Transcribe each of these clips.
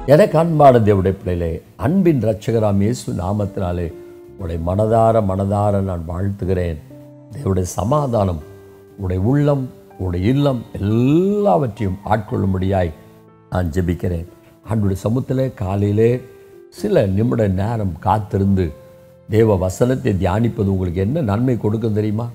எனக்கு அன்பான தேவடைய பிள்ளைகளே அன்பின் ரட்சகராம் இயேசு நாமத்தினாலே உடைய மனதார மனதார நான் வாழ்த்துகிறேன் தேவடைய சமாதானம் உடைய உள்ளம் உடைய இல்லம் எல்லாவற்றையும் ஆட்கொள்ளும்படியாய் நான் ஜெபிக்கிறேன் ஆண்டுடைய சமூகத்திலே காலையிலே சில நிமிட நேரம் காத்திருந்து தேவ வசனத்தை தியானிப்பது உங்களுக்கு என்ன நன்மை கொடுக்கும் தெரியுமா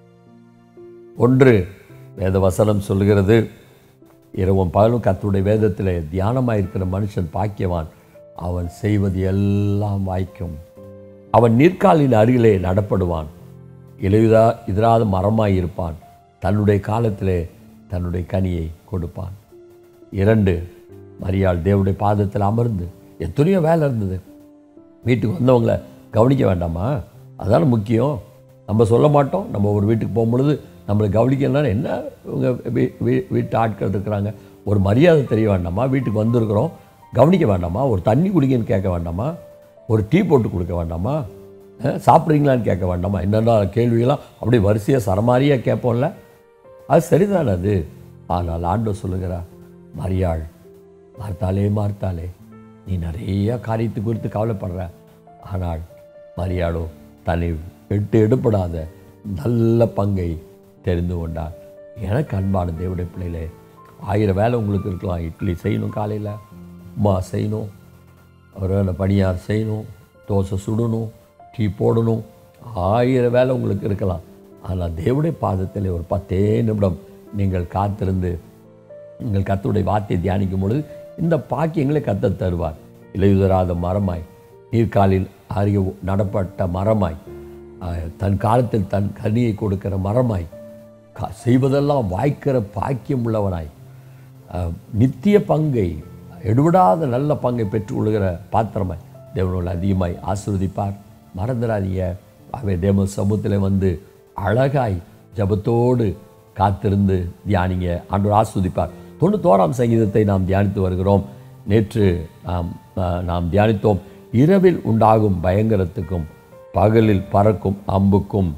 ஒன்று வேத வசனம் சொல்கிறது இரவும் பகலும் கர்த்தருடைய வேதத்தில் தியானமாக இருக்கிற மனுஷன் பாக்கியவான் அவன் செய்வது எல்லாம் வாய்க்கும் அவன் நீர்க்காலின் அருகிலே நடப்படுவான் இலையுதா எதிராத மரமாய் இருப்பான் தன்னுடைய காலத்திலே தன்னுடைய கனியை கொடுப்பான் இரண்டு மரியாள் தேவனுடைய பாதத்தில் அமர்ந்து எத்தனையோ வேலை இருந்தது வீட்டுக்கு வந்தவங்கள கவனிக்க வேண்டாமா அதான முக்கியம் நம்ம சொல்ல மாட்டோம் நம்ம ஒரு வீட்டுக்கு போகும்பொழுது நம்மளை கவனிக்கலன்னா என்ன இவங்க வீ- வீ- வீட்டு ஆட்கள் இருக்கிறாங்க ஒரு மரியாதை தெரிய வேண்டாமா வீட்டுக்கு வந்திருக்கிறோம் கவனிக்க வேண்டாமா ஒரு தண்ணி குடிங்கன்னு கேட்க வேண்டாமா ஒரு டீ போட்டு கொடுக்க வேண்டாமா அஹ், சாப்பிட்றீங்களான்னு கேட்க வேண்டாமா என்னென்ன கேள்விகளாம் அப்படியே வரிசையாக சரமாரியாக கேட்போம்ல அது சரிதான் அது ஆனால் ஆண்டவர் சொல்லுகிறா மரியாள் மார்த்தாலே மார்த்தாலே நீ நிறைய காரியத்தை குறித்து கவலைப்படுற ஆனால் மரியாளோ தன்னை விட்டு எடுப்படாத நல்ல பங்கை தெரிந்து கொண்டார் எனக்கு அன்பான தேவடைய பிள்ளைகளே ஆயிரம் வேலை உங்களுக்கு இருக்கலாம் இட்லி செய்யணும் காலையில் உமா செய்யணும் ஒரு பணியார் செய்யணும் தோசை சுடணும் டீ போடணும் ஆயிரம் வேலை உங்களுக்கு இருக்கலாம் ஆனால் தேவனுடைய பாதத்தில் ஒரு பத்தே நிமிடம் நீங்கள் காத்திருந்து நீங்கள் கர்த்தருடைய வார்த்தையை தியானிக்கும் பொழுது இந்த பாக்கியங்களை கத்த தருவார் இலையுதராத மரமாய் நீர்க்காலில் அறிய நடப்பட்ட மரமாய் ஆஹ், தன் காலத்தில் தன் கனியை கொடுக்கிற மரமாய் கா- செய்வதெல்லாம் வாய்க்கிற பாக்கியம் உள்ளவனாய் ஆஹ், நித்திய பங்கை எடுவிடாத நல்ல பங்கை பெற்றுக்கொள்கிற பாத்திரமாய் தேவனோடு அதிகமாய் ஆசீர்வதிப்பார் மறந்துடாதீங்க அவை தேவ சமூகத்தில் வந்து அழகாய் ஜபத்தோடு காத்திருந்து தியானிங்க ஆண்டவர் ஆஸ்வதிப்பார் தொண்ணூத்தோராம் சங்கீதத்தை நாம் தியானித்து வருகிறோம் நேற்று நாம் ஆஹ், நாம் தியானித்தோம் இரவில் உண்டாகும் பயங்கரத்துக்கும் பகலில் பறக்கும் அம்புக்கும்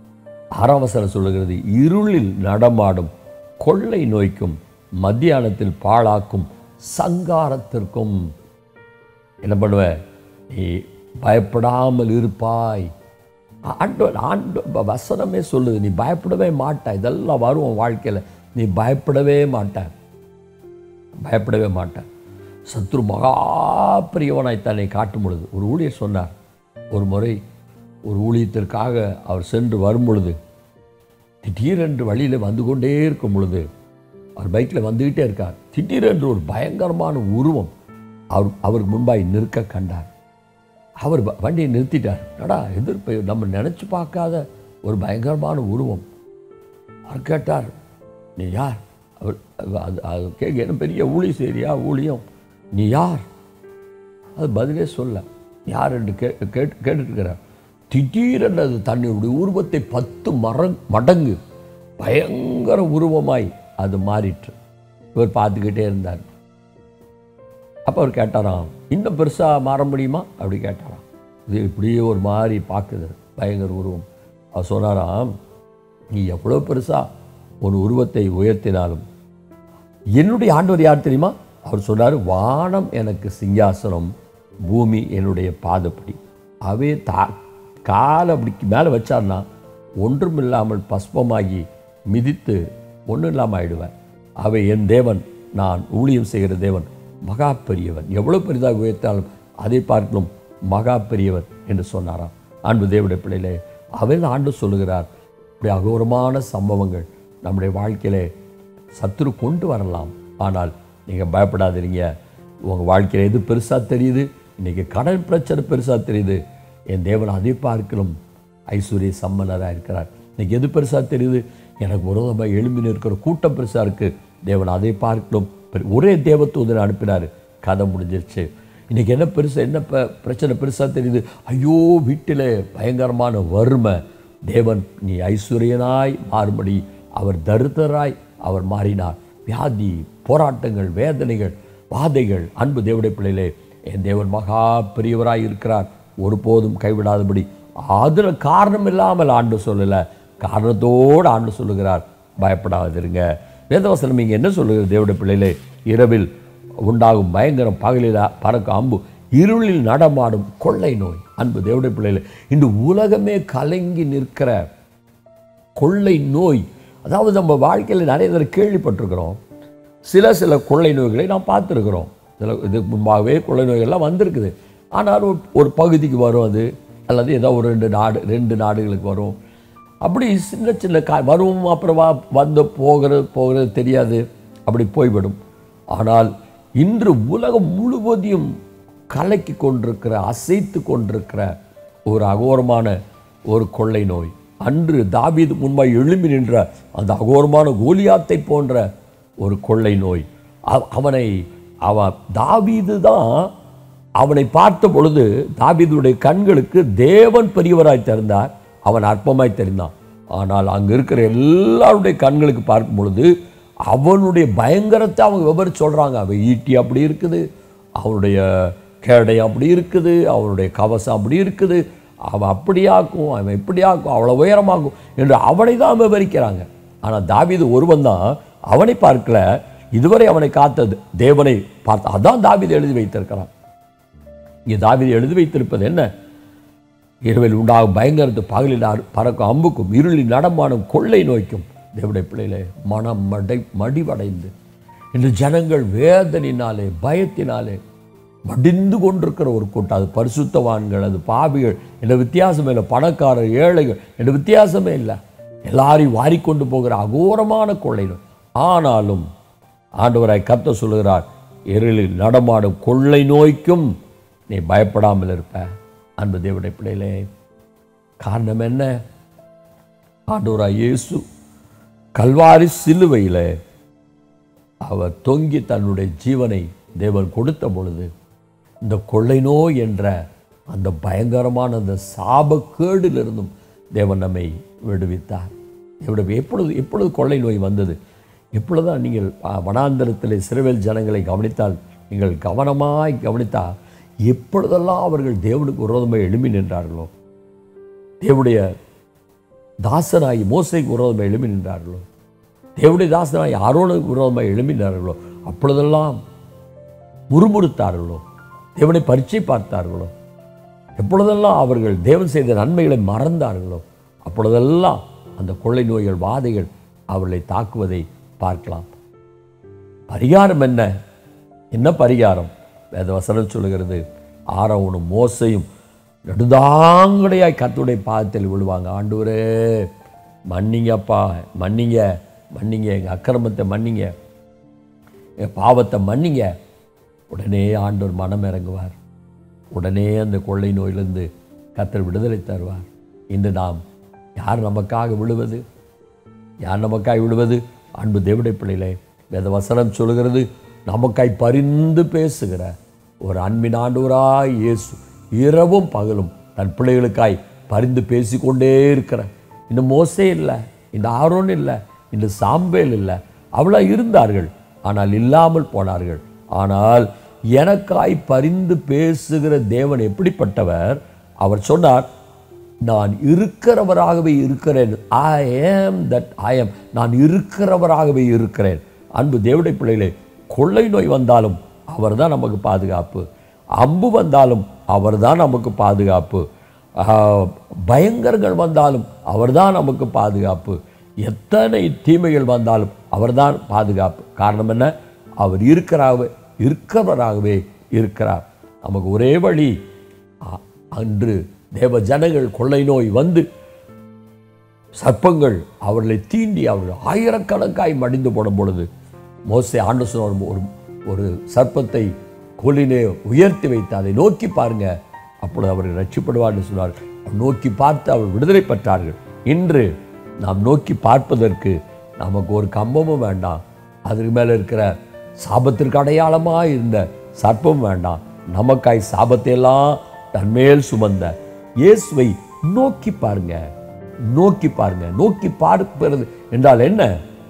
அறவசரம் சொல்லுகிறது இருளில் நடமாடும் கொள்ளை நோய்க்கும் மத்தியானத்தில் பாழாக்கும் சங்காரத்திற்கும் என்ன பண்ணுவ நீ பயப்படாமல் இருப்பாய் ஆண்டு ஆண்டு வசனமே சொல்லுது நீ பயப்படவே மாட்ட இதெல்லாம் வரும் உன் வாழ்க்கையில் நீ பயப்படவே மாட்ட பயப்படவே மாட்டேன் சத்ரு மகா பிரியவனாய் தன்னை காட்டும் பொழுது ஒரு ஊழியர் சொன்னார் ஒரு முறை ஒரு ஊழியத்திற்காக அவர் சென்று வரும் பொழுது திடீரென்று வழியில் வந்து கொண்டே இருக்கும் பொழுது அவர் பைக்கில் வந்துக்கிட்டே இருக்கார் திடீரென்று ஒரு பயங்கரமான உருவம் அவர் அவருக்கு முன்பாய் நிற்க கண்டார் அவர் வ- வண்டியை நிறுத்திட்டார் நடா எதிர்ப்பு நம்ம நினச்சி பார்க்காத ஒரு பயங்கரமான உருவம் அவர் கேட்டார் நீ யார் அவர் அது- அது அது கேட்க என்ன பெரிய ஊழி செய்றியா ஊழியம் நீ யார் அது பதிலே சொல்ல யார் என்று கே கேட்டு கேட்டுருக்கிறார் திடீரென்று அது தன்னுடைய உருவத்தை பத்து மர மடங்கு பயங்கர உருவமாய் அது மாறிற்று இவர் பார்த்துக்கிட்டே இருந்தார் அப்போ அவர் கேட்டாராம் இன்னும் பெருசாக மாற முடியுமா அப்படி கேட்டாராம் இது இப்படியே ஒரு மாதிரி பார்க்குது பயங்கர உருவம் அவர் சொன்னாராம் நீ எவ்வளோ பெருசாக ஒரு உருவத்தை உயர்த்தினாலும் என்னுடைய ஆண்டவர் யார் தெரியுமா அவர் சொன்னார் வானம் எனக்கு சிங்காசனம் பூமி என்னுடைய பாதப்படி அவே தா காலை அப்படி மேலே வச்சார்னா ஒன்றுமில்லாமல் பஸ்பமாகி மிதித்து ஒன்றும் இல்லாமல் ஆயிடுவேன் அவை என் தேவன் நான் ஊழியம் செய்கிற தேவன் மகா பெரியவன் எவ்வளோ பெரிதாக உயர்த்தாலும் அதை பார்க்கலும் மகா பெரியவர் என்று சொன்னாராம் அன்பு தேவனுடைய பிள்ளையிலே அவர் ஆண்டு சொல்லுகிறார் இப்படி அகோரமான சம்பவங்கள் நம்முடைய வாழ்க்கையிலே சத்துரு கொண்டு வரலாம் ஆனால் நீங்கள் பயப்படாதீங்க உங்கள் வாழ்க்கையில் எது பெருசாக தெரியுது இன்றைக்கி கடன் பிரச்சனை பெருசாக தெரியுது என் தேவன் அதை பார்க்கலும் ஐஸ்வர்ய சம்பனராக இருக்கிறார் இன்னைக்கு எது பெருசாக தெரியுது எனக்கு விரோதமாக எழும்பி நிற்கிற கூட்டம் பெருசாக இருக்குது தேவன் அதை பார்க்கலும் பெரு- ஒரே தேவத்தூதனை அனுப்பினார் கதை முடிஞ்சிருச்சு இன்றைக்கி என்ன பெருசு என்ன ப பிரச்சனை பெருசாக தெரியுது ஐயோ வீட்டில் பயங்கரமான வறுமை தேவன் நீ ஐஸ்வர்யனாய் மாறும்படி அவர் தரித்திரராய் அவர் மாறினார் வியாதி போராட்டங்கள் வேதனைகள் வாதைகள் அன்பு தேவடைய பிள்ளையிலே என் தேவன் மகா பெரியவராய் இருக்கிறார் ஒருபோதும் கைவிடாதபடி அதில் காரணம் இல்லாமல் ஆண்டு சொல்லலை காரணத்தோடு ஆண்டு சொல்லுகிறார் பயப்படாதிருங்க வேதவசனம் இங்கே என்ன சொல்லுகிறது தேவடைய பிள்ளையிலே இரவில் உண்டாகும் பயங்கரம் பகலில் பறக்கும் அம்பு இருளில் நடமாடும் கொள்ளை நோய் அன்பு தேவடைய பிள்ளைகள் இன்று உலகமே கலங்கி நிற்கிற கொள்ளை நோய் அதாவது நம்ம வாழ்க்கையில் நிறைய தடவை கேள்விப்பட்டிருக்கிறோம் சில சில கொள்ளை நோய்களை நாம் பார்த்துருக்குறோம் சில இதுக்கு முன்பாகவே கொள்ளை நோய்கள்லாம் வந்திருக்குது ஆனால் ஒரு ஒரு பகுதிக்கு வரும் அது அல்லது ஏதோ ஒரு ரெண்டு நாடு ரெண்டு நாடுகளுக்கு வரும் அப்படி சின்ன சின்ன கா வரும் அப்புறம் வா வந்து போகிறது போகிறது தெரியாது அப்படி போய்விடும் ஆனால் இன்று உலகம் முழுவதையும் கலக்கி கொண்டிருக்கிற அசைத்து கொண்டிருக்கிற ஒரு அகோரமான ஒரு கொள்ளை நோய் அன்று தாவீது முன்பாய் எழும்பி நின்ற அந்த அகோரமான கோலியாத்தை போன்ற ஒரு கொள்ளை நோய் அவ- அவனை அவன் தாவீது தான் அவனை பார்த்த பொழுது தாவீதுடைய கண்களுக்கு தேவன் பெரியவராய் தெரிந்தார் அவன் அற்பமாய் தெரிந்தான் ஆனால் அங்கே இருக்கிற எல்லாருடைய கண்களுக்கு பார்க்கும் பொழுது அவனுடைய பயங்கரத்தை அவங்க விவரிச்சு சொல்கிறாங்க அவன் ஈட்டி அப்படி இருக்குது அவனுடைய கேடை அப்படி இருக்குது அவனுடைய கவசம் அப்படி இருக்குது அவன் அப்படியாக்கும் அவன் இப்படியாக்கும் அவ்வளோ உயரமாக்கும் என்று அவனை தான் விவரிக்கிறாங்க ஆனால் தாவீது ஒருவன் தான் அவனை பார்க்கல இதுவரை அவனை காத்தது தேவனை பார்த்த அதான் தாவீது எழுதி வைத்திருக்கிறான் இங்கே தாவீது எழுதி வைத்திருப்பது என்ன இரவில் உண்டாகும் பயங்கரத்து பகலில் அறு- பறக்கும் அம்புக்கும் இருளில் நடமாடும் கொள்ளை நோய்க்கும் தேவடைய பிள்ளைகளே மனம் மடை மடிவடைந்து இன்று ஜனங்கள் வேதனினாலே பயத்தினாலே மடிந்து கொண்டிருக்கிற ஒரு கூட்டம் அது பரிசுத்தவான்கள் அது பாவிகள் என்ற வித்தியாசமே இல்லை பணக்காரர் ஏழைகள் என்ற வித்தியாசமே இல்லை எல்லாரையும் வாரிக்கொண்டு போகிற அகோரமான கொள்ளை நோய் ஆனாலும் ஆண்டவராய் கத்த சொல்லுகிறார் இருளில் நடமாடும் கொள்ளை நோய்க்கும் நீ பயப்படாமல் இருப்ப அன்பு தேவடைய பிள்ளைகளே காரணம் என்ன ஆண்டவராய் இயேசு கல்வாரி சிலுவையில் அவர் தொங்கி தன்னுடைய ஜீவனை தேவன் கொடுத்த பொழுது இந்த கொள்ளை நோய் என்ற அந்த பயங்கரமான அந்த சாபக்கேடிலிருந்தும் தேவன் நம்மை விடுவித்தார் எவ்வளவு எப்பொழுது எப்பொழுது கொள்ளை நோய் வந்தது எப்பொழுதுதான் நீங்கள் ஆ, வனாந்தரத்தில் சிறுவேல் ஜனங்களை கவனித்தால் நீங்கள் கவனமாய் கவனித்தால் எப்பொழுதெல்லாம் அவர்கள் தேவனுக்கு விரோதமாக எழும்பி நின்றார்களோ தேவனுடைய தாசனாகி மோசைக்கு விரோதமாக எழும்பி நின்றார்களோ தேவனுடைய தாசனாகி ஆரோனுக்கு விரோதமாக எழும்பினார்களோ அப்பொழுதெல்லாம் முறுமுறுத்தார்களோ தேவனை பரீட்சை பார்த்தார்களோ எப்பொழுதெல்லாம் அவர்கள் தேவன் செய்த நன்மைகளை மறந்தார்களோ அப்பொழுதெல்லாம் அந்த கொள்ளை நோய்கள் வாதைகள் அவர்களை தாக்குவதை பார்க்கலாம் பரிகாரம் என்ன என்ன பரிகாரம் வேதவசனம் சொல்லுகிறது ஆரவனும் மோசையும் நெடுந்தாங்கடையாய் கர்த்தருடைய பாதத்தில் விழுவாங்க ஆண்டவரே மன்னிங்கப்பா மன்னிங்க மன்னிங்க எங்கள் அக்கிரமத்தை மன்னிங்க என் பாவத்தை மன்னிங்க உடனே ஆண்டவர் மனம் இறங்குவார் உடனே அந்த கொள்ளை நோயிலிருந்து கர்த்தர் விடுதலை தருவார் இன்று நாம் யார் நமக்காக விழுவது யார் நமக்காய் விழுவது அன்பு தேவடைய பிள்ளைகளே வேத வசனம் சொல்லுகிறது நமக்காய் பரிந்து பேசுகிற ஒரு அன்பின் ஆண்டவராய் இயேசு இரவும் பகலும் தன் பிள்ளைகளுக்காய் பரிந்து பேசிக்கொண்டே இருக்கிற இந்த மோசே இல்லை இந்த ஆரோன் இல்லை இந்த சாம்பேல் இல்லை அவ்வளோ இருந்தார்கள் ஆனால் இல்லாமல் போனார்கள் ஆனால் எனக்காய் பரிந்து பேசுகிற தேவன் எப்படிப்பட்டவர் அவர் சொன்னார் நான் இருக்கிறவராகவே இருக்கிறேன் ஐ ஏம் தட் ஐ am நான் இருக்கிறவராகவே இருக்கிறேன் அன்பு தேவடைய பிள்ளைகளே கொள்ளை நோய் வந்தாலும் அவர்தான் நமக்கு பாதுகாப்பு அம்பு வந்தாலும் அவர்தான் நமக்கு பாதுகாப்பு ஆஹ், பயங்கரங்கள் வந்தாலும் அவர்தான் நமக்கு பாதுகாப்பு எத்தனை தீமைகள் வந்தாலும் அவர்தான் பாதுகாப்பு காரணம் என்ன அவர் இருக்கிறாகவே இருக்கிறவராகவே இருக்கிறார் நமக்கு ஒரே வழி அ- அன்று தேவ ஜனங்கள் கொள்ளை நோய் வந்து சர்ப்பங்கள் அவர்களை தீண்டி அவர்கள் ஆயிரக்கணக்காய் மடிந்து போடும் பொழுது மோசே ஆண்டு சொன்ன ஒரு ஒரு சர்ப்பத்தை கொல்லினே உயர்த்தி வைத்து அதை நோக்கி பாருங்க அப்பொழுது அவர்கள் ரட்சிப்படுவார்னு சொன்னார் நோக்கி பார்த்து அவர் விடுதலை பெற்றார்கள் இன்று நாம் நோக்கி பார்ப்பதற்கு நமக்கு ஒரு கம்பமும் வேண்டாம் அதுக்கு மேலே இருக்கிற சாபத்திற்கு அடையாளமாக இருந்த சர்ப்பம் வேண்டாம் நமக்காய் சாபத்தை எல்லாம் தன்மேல் சுமந்த இயேசுவை நோக்கி பாருங்க நோக்கி பாருங்க நோக்கி பார்ப்பது என்றால் என்ன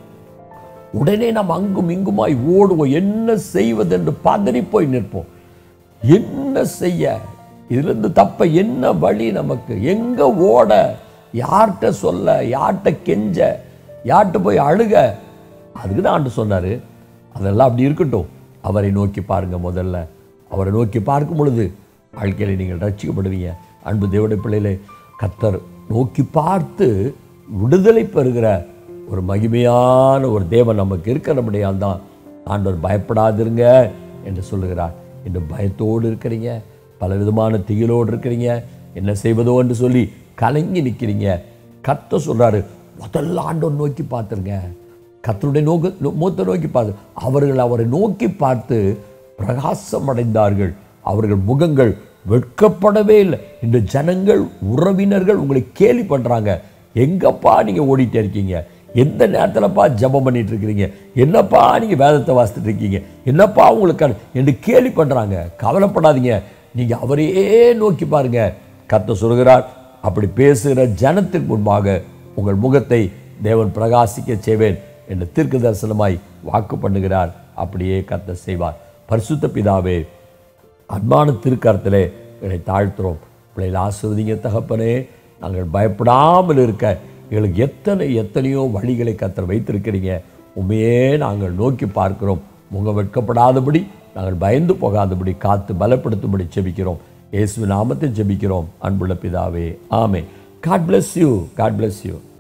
உடனே நாம் அங்கும் இங்குமாய் ஓடுவோம் என்ன செய்வதென்று பதறி போய் நிற்போம் என்ன செய்ய இதிலிருந்து தப்ப என்ன வழி நமக்கு எங்க ஓட யார்கிட்ட சொல்ல யார்கிட்ட கெஞ்ச யார்கிட்ட போய் அழுக அதுக்கு தான் ஆண்டு சொன்னாரு அதெல்லாம் அப்படி இருக்கட்டும் அவரை நோக்கி பாருங்க முதல்ல அவரை நோக்கி பார்க்கும் பொழுது வாழ்க்கையில் நீங்கள் ரட்சிக்கப்படுவீங்க அன்பு தேவடைய பிள்ளையிலே கத்தர் நோக்கி பார்த்து விடுதலை பெறுகிற ஒரு மகிமையான ஒரு தேவன் நமக்கு இருக்கிறபடியால் தான் ஆண்டவர் பயப்படாதிருங்க என்று சொல்லுகிறார் இன்று பயத்தோடு இருக்கிறீங்க பல விதமான திகிலோடு இருக்கிறீங்க என்ன செய்வதோ என்று சொல்லி கலங்கி நிற்கிறீங்க கத்த சொல்றாரு முதல்ல ஆண்டவர் நோக்கி பார்த்துருங்க கத்தருடைய நோக்கு நோ- முகத்தை நோக்கி பார்த்து அவர்கள் அவரை நோக்கி பார்த்து பிரகாசம் அடைந்தார்கள் அவர்கள் முகங்கள் வெட்கப்படவே இல்லை இந்த ஜனங்கள் உறவினர்கள் உங்களை கேலி பண்றாங்க எங்கப்பா நீங்க ஓடிட்டே இருக்கீங்க எந்த நேரத்திலப்பா ஜெபம் பண்ணிட்டு இருக்கிறீங்க என்னப்பா நீங்க வேதத்தை வாசித்துட்டு இருக்கீங்க என்னப்பா உங்களுக்கு அனு- என்று கேலி பண்றாங்க கவலைப்படாதீங்க நீங்க அவரையே நோக்கி பாருங்க கத்த சொல்கிறார் அப்படி பேசுகிற ஜனத்திற்கு முன்பாக உங்கள் முகத்தை தேவன் பிரகாசிக்க செய்வேன் என்று தீர்க்க தரிசனமாய் வாக்கு பண்ணுகிறார் அப்படியே கத்த செய்வார் பரிசுத்த பிதாவே அன்பான திருக்கரத்திலே என்னை தாழ்த்துறோம் பிள்ளைகள் ஆசிர்வதிங்க தகப்பனே நாங்கள் பயப்படாமல் இருக்க எங்களுக்கு எத்தனை எத்தனையோ வழிகளை கத்தர் வைத்திருக்கிறீங்க உண்மையே நாங்கள் நோக்கி பார்க்கிறோம் முகம் வெட்கப்படாதபடி நாங்கள் பயந்து போகாதபடி காத்து பலப்படுத்தும்படி ஜெபிக்கிறோம் இயேசு நாமத்தில் ஜெபிக்கிறோம் அன்புள்ள பிதாவே ஆமே God bless you God bless you